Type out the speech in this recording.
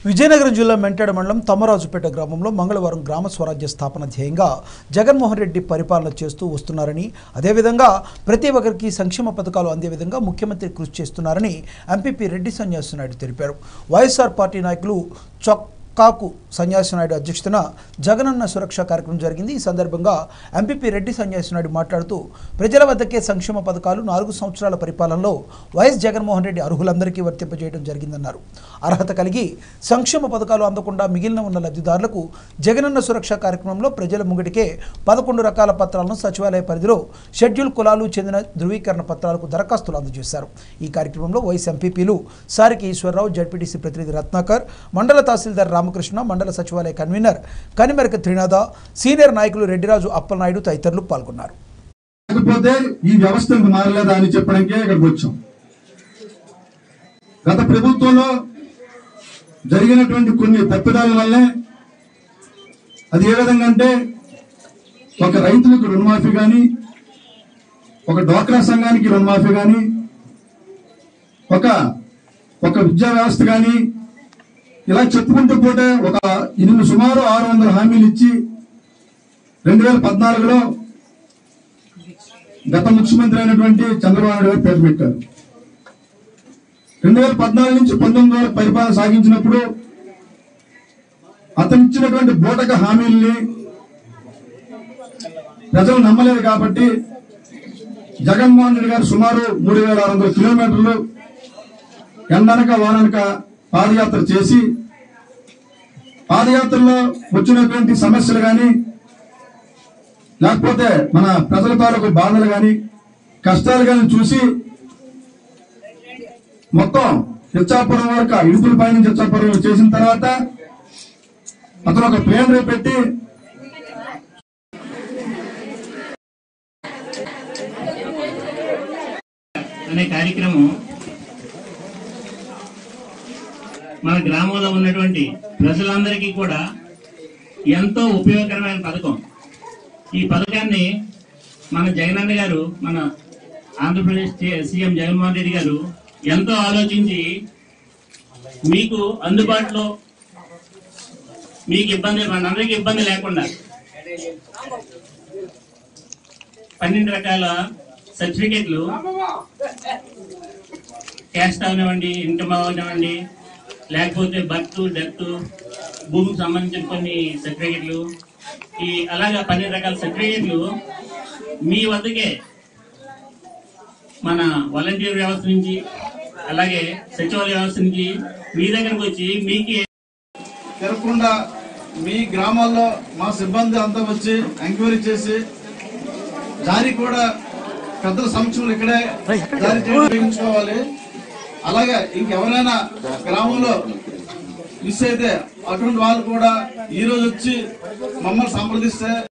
విజయనగరం జిల్లా మెంటాడ మండలం తమ్మరాజుపేట గ్రామంలో మంగళవారం గ్రామ స్వరాజ్య స్థాపన ధ్యేయంగా జగన్మోహన్ రెడ్డి పరిపాలన చేస్తూ వస్తున్నారని అదేవిధంగా ప్రతి ఒక్కరికి సంక్షేమ పథకాలు అందే విధంగా ముఖ్యమంత్రి కృషి చేస్తున్నారని ఎంపీపీ రెడ్డి సన్యాసినాయుడు తెలిపారు వైఎస్ఆర్ పార్టీ నాయకులు చొక్కాకు సన్యాసినాయుడు అధ్యక్షతన జగనన్న సురక్ష కార్యక్రమం జరిగింది ఈ సందర్భంగా ఎంపీపీ రెడ్డి సన్యాసినాయుడు మాట్లాడుతూ ప్రజల వద్దకే సంక్షేమ పథకాలు నాలుగు సంవత్సరాల పరిపాలనలో వైఎస్ జగన్మోహన్ రెడ్డి అర్హులందరికీ వర్తింపజేయడం జరిగిందన్నారు అర్హత కలిగి సంక్షేమ పథకాలు అందకుండా మిగిలిన ఉన్న లబ్ధిదారులకు జగనన్న సురక్ష కార్యక్రమంలో ప్రజల ముంగిటికే పదకొండు రకాల పత్రాలను సచివాలయ పరిధిలో షెడ్యూల్ కులాలు చెందిన ధృవీకరణ పత్రాలకు దరఖాస్తులు అందజేశారు ఈ కార్యక్రమంలో వైఎస్ ఎంపీపీలు సారికి ఈశ్వరరావు జడ్పీటీసీ ప్రతినిధి రత్నాకర్ మండల తహసీల్దార్ రామకృష్ణ మండల సచివాలయ కన్వీనర్ కనిమెరక త్రినాథ సీనియర్ నాయకులు రెడ్డిరాజు అప్పలనాయుడు తదితరులు పాల్గొన్నారు లేకపోతే ఈ వ్యవస్థ ఇంక మారలేదా అని చెప్పడానికే ఇక్కడికి వచ్చాం గత ప్రభుత్వంలో జరిగినటువంటి కొన్ని తప్పిదాల వల్లే అది ఏ విధంగా అంటే ఒక రైతులకు రుణమాఫీ కానీ ఒక డ్వాక్రా సంఘానికి రుణమాఫీ కానీ ఒక ఒక విద్యా వ్యవస్థ కానీ ఇలా చెప్పుకుంటూ పోతే ఒక ఎనిమిది సుమారు ఆరు వందల హామీలు ఇచ్చి రెండు వేల పద్నాలుగులో గత ముఖ్యమంత్రి అయినటువంటి చంద్రబాబు నాయుడు గారు పేరు పెట్టారు రెండు వేల పద్నాలుగు నుంచి పంతొమ్మిది వరకు పరిపాలన సాగించినప్పుడు అతను ఇచ్చినటువంటి బూటక హామీల్ని ప్రజలు నమ్మలేదు కాబట్టి జగన్మోహన్ రెడ్డి గారు సుమారు మూడు వేల ఆరు వందల కిలోమీటర్లు ఎండనక వాననక పాదయాత్ర చేసి పాదయాత్రలో వచ్చినటువంటి సమస్యలు కానీ లేకపోతే మన ప్రజల తాలూకు బాధలు గాని కష్టాలు గాని చూసి మొత్తం ఇచ్చాపురం వరకు ఇడుపుల పైన ఇచ్చాపురం చేసిన తర్వాత అతను ఒక ప్లేన్ రేపు పెట్టి అనే కార్యక్రమం మన గ్రామంలో ఉన్నటువంటి ప్రజలందరికీ కూడా ఎంతో ఉపయోగకరమైన పథకం ఈ పథకాన్ని మన జగనన్న గారు మన ఆంధ్రప్రదేశ్ సి- సీఎం జగన్మోహన్ రెడ్డి గారు ఎంతో ఆలోచించి మీకు అందుబాటులో మీకు ఇబ్బంది మనందరికీ ఇబ్బంది లేకుండా పన్నెండు రకాల సర్టిఫికేట్లు క్యాస్ట్ అవనివ్వండి ఇన్కమ్ అవనివ్వండి లేకపోతే బర్త్ డెత్ భూమికి సంబంధించిన కొన్ని సర్టిఫికేట్లు ఈ అలాగా పన్నెండు రకాల సర్టిఫికేట్లు మీ వద్దకే మన వాలంటీర్ వ్యవస్థ నుంచి అలాగే సచివాలయ వ్యవస్థ నుంచి మీ దగ్గరకు వచ్చి మీకు తిరగకుండా మీ గ్రామాల్లో మా సిబ్బంది అంతా వచ్చి ఎంక్వైరీ చేసి జారీ కూడా పెద్దల సమక్షంలో ఇక్కడే జారీ చేయడం ఉపయోగించుకోవాలి అలాగే ఇంకెవరైనా గ్రామంలో మిస్ అయితే అటువంటి వాళ్ళు కూడా ఈ రోజు వచ్చి మమ్మల్ని సంప్రదిస్తే